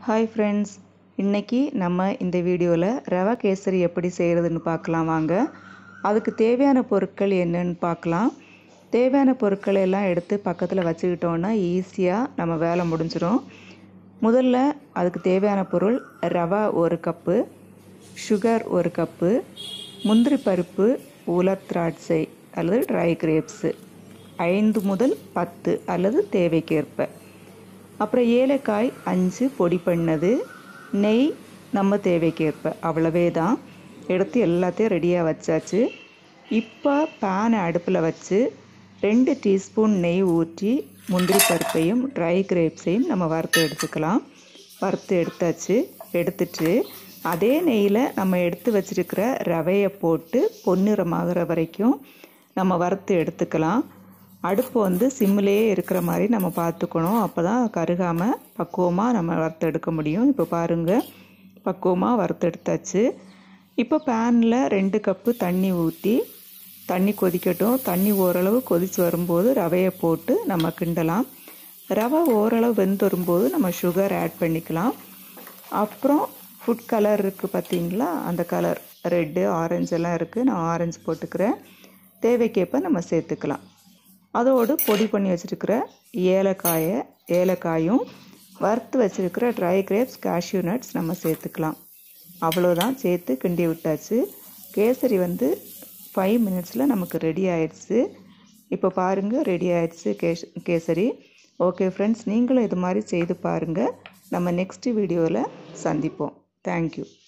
hi friends இன்றைக்கி நம்ம இந்த வீடியோவில் ரவா கேசரி எப்படி செய்கிறதுன்னு பார்க்கலாம் வாங்க அதுக்கு தேவையான பொருட்கள் என்னன்னு பார்க்கலாம் தேவையான பொருட்களை எல்லாம் எடுத்து பக்கத்தில் வச்சுக்கிட்டோன்னா ஈஸியாக நம்ம வேலை முடிஞ்சிடும் முதல்ல அதுக்கு தேவையான பொருள் ரவா ஒரு கப்பு சுகர் ஒரு கப்பு முந்திரி பருப்பு உலர் திராட்சை அல்லது ட்ரை கிரேப்ஸு ஐந்து முதல் பத்து அல்லது தேவைக்கேற்ப அப்புறம் ஏலக்காய் அஞ்சு பொடி பண்ணது நெய் நம்ம தேவைக்கேற்ப அவ்வளவே தான் எடுத்து எல்லாத்தையும் ரெடியாக வச்சாச்சு இப்போ பேனை அடுப்பில் வச்சு ரெண்டு டீஸ்பூன் நெய் ஊற்றி முந்திரி பருப்பையும் ட்ரை கிரேப்ஸையும் நம்ம வறுத்து எடுத்துக்கலாம் வறுத்து எடுத்தாச்சு எடுத்துட்டு அதே நெய்யில் நம்ம எடுத்து வச்சிருக்கிற ரவையை போட்டு பொன்னிறமாகிற வரைக்கும் நம்ம வறுத்து எடுத்துக்கலாம் அடுப்பு வந்து சிம்மிலேயே இருக்கிற மாதிரி நம்ம பார்த்துக்கணும் அப்போ தான் கருகாமல் பக்குவமாக நம்ம வறுத்து எடுக்க முடியும் இப்போ பாருங்கள் பக்குவமாக வறுத்து எடுத்தாச்சு இப்போ பேனில் ரெண்டு கப்பு தண்ணி ஊற்றி தண்ணி கொதிக்கட்டும் தண்ணி ஓரளவு கொதித்து வரும்போது ரவையை போட்டு நம்ம கிண்டலாம் ரவை ஓரளவு வெந்து வரும்போது நம்ம சுகர் ஆட் பண்ணிக்கலாம் அப்புறம் ஃபுட் கலர் இருக்குது பார்த்தீங்களா அந்த கலர் ரெட்டு ஆரஞ்சு எல்லாம் இருக்குது நான் ஆரஞ்சு போட்டுக்கிறேன் தேவைக்கேற்ப நம்ம சேர்த்துக்கலாம் அதோடு பொடி பண்ணி வச்சுருக்கிற ஏலக்காயை ஏலக்காயும் வறுத்து வச்சுருக்கிற ட்ரை கிரேப்ஸ் கேஷ்யூ நட்ஸ் நம்ம சேர்த்துக்கலாம் அவ்வளோதான் சேர்த்து கிண்டி விட்டாச்சு கேசரி வந்து ஃபைவ் மினிட்ஸில் நமக்கு ரெடி ஆயிடுச்சு இப்போ பாருங்கள் ரெடி ஆயிடுச்சு கேஸ் கேசரி ஓகே ஃப்ரெண்ட்ஸ் நீங்களும் இது மாதிரி செய்து பாருங்கள் நம்ம நெக்ஸ்ட் வீடியோவில் சந்திப்போம் தேங்க்யூ